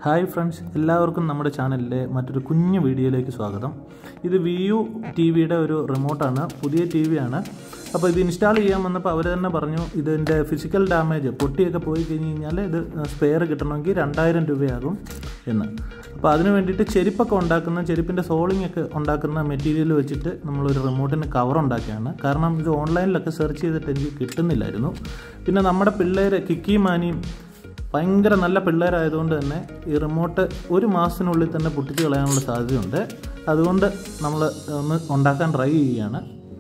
hi friends എല്ലാവർക്കും നമ്മുടെ ചാനലിലെ മറ്റൊരു കുഞ്ഞു വീഡിയോയിലേക്ക് സ്വാഗതം ഇത് വി യു ടി വിയുടെ ഒരു റിമോട്ടാണ് പുതിയ ടി വിയാണ് അപ്പോൾ ഇത് ഇൻസ്റ്റാൾ ചെയ്യാൻ വന്നപ്പോൾ അവർ തന്നെ പറഞ്ഞു ഇതിൻ്റെ ഫിസിക്കൽ ഡാമേജ് പൊട്ടിയൊക്കെ പോയി കഴിഞ്ഞ് കഴിഞ്ഞാൽ ഇത് സ്പെയർ കിട്ടണമെങ്കിൽ രണ്ടായിരം രൂപയാകും എന്ന് അപ്പോൾ അതിന് വേണ്ടിയിട്ട് ചെരുപ്പൊക്കെ ഉണ്ടാക്കുന്ന ചെരുപ്പിൻ്റെ സോളിംഗ് ഒക്കെ ഉണ്ടാക്കുന്ന മെറ്റീരിയൽ വെച്ചിട്ട് നമ്മളൊരു റിമോട്ടിന് കവർ ഉണ്ടാക്കിയാണ് കാരണം ഇത് ഓൺലൈനിലൊക്കെ സെർച്ച് ചെയ്തിട്ട് എനിക്ക് കിട്ടുന്നില്ലായിരുന്നു പിന്നെ നമ്മുടെ പിള്ളേർ കിക്കി മാനിയും ഭയങ്കര നല്ല പിള്ളേരായതുകൊണ്ട് തന്നെ ഈ റിമോട്ട് ഒരു മാസത്തിനുള്ളിൽ തന്നെ പൊട്ടിച്ച് കളയാനുള്ള സാധ്യതയുണ്ട് അതുകൊണ്ട് നമ്മൾ ഒന്ന് ഉണ്ടാക്കാൻ ട്രൈ ചെയ്യുകയാണ്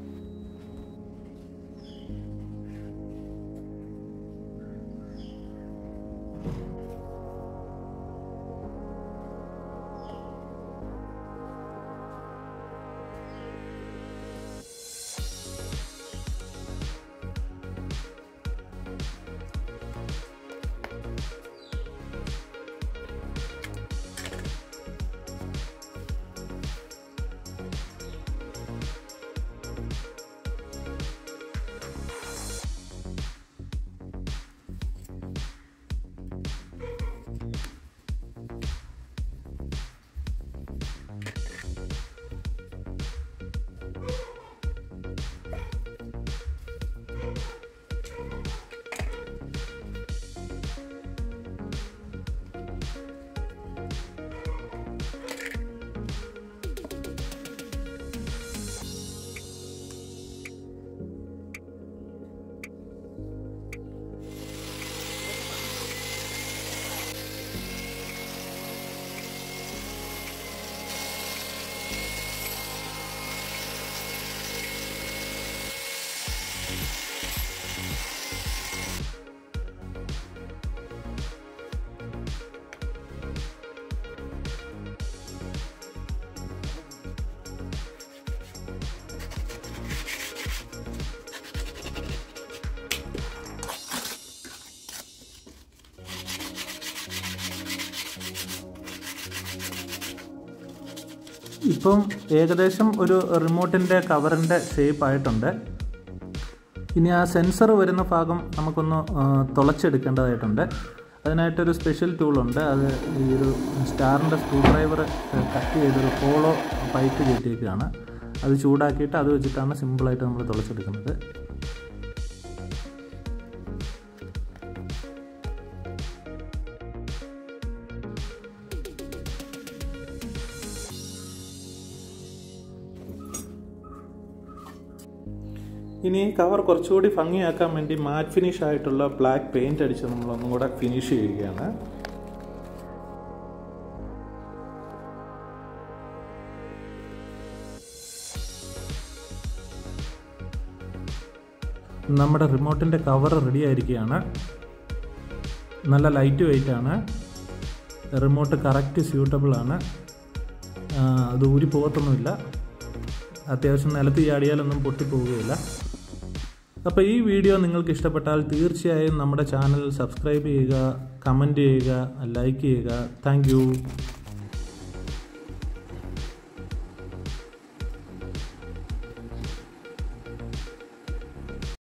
ഇപ്പം ഏകദേശം ഒരു റിമോട്ടിൻ്റെ കവറിൻ്റെ ഷേപ്പ് ആയിട്ടുണ്ട് ഇനി ആ സെൻസർ വരുന്ന ഭാഗം നമുക്കൊന്ന് തുളച്ചെടുക്കേണ്ടതായിട്ടുണ്ട് അതിനായിട്ടൊരു സ്പെഷ്യൽ ടൂളുണ്ട് അത് ഈ ഒരു സ്റ്റാറിൻ്റെ സ്ക്രൂ ഡ്രൈവർ കട്ട് ചെയ്തൊരു ഹോളോ പൈപ്പ് കയറ്റിയേക്കാണ് അത് ചൂടാക്കിയിട്ട് അത് വെച്ചിട്ടാണ് സിമ്പിളായിട്ട് നമ്മൾ തുളച്ചെടുക്കുന്നത് ഇനി കവർ കുറച്ചുകൂടി ഭംഗിയാക്കാൻ വേണ്ടി മാറ്റ് ഫിനിഷ് ആയിട്ടുള്ള ബ്ലാക്ക് പെയിന്റ് അടിച്ച് നമ്മൾ ഒന്നും കൂടെ ഫിനിഷ് ചെയ്യുകയാണ് നമ്മുടെ റിമോട്ടിൻ്റെ കവർ റെഡി ആയിരിക്കുകയാണ് നല്ല ലൈറ്റ് വെയിറ്റ് ആണ് റിമോട്ട് കറക്റ്റ് സ്യൂട്ടബിൾ ആണ് അത് ഊരി പോകത്തൊന്നുമില്ല അത്യാവശ്യം നിലത്ത് ചാടിയാലൊന്നും പൊട്ടിപ്പോവുകയില്ല അപ്പോൾ ഈ വീഡിയോ നിങ്ങൾക്ക് ഇഷ്ടപ്പെട്ടാൽ തീർച്ചയായും നമ്മുടെ ചാനൽ സബ്സ്ക്രൈബ് ചെയ്യുക കമൻറ്റ് ചെയ്യുക ലൈക്ക് ചെയ്യുക താങ്ക്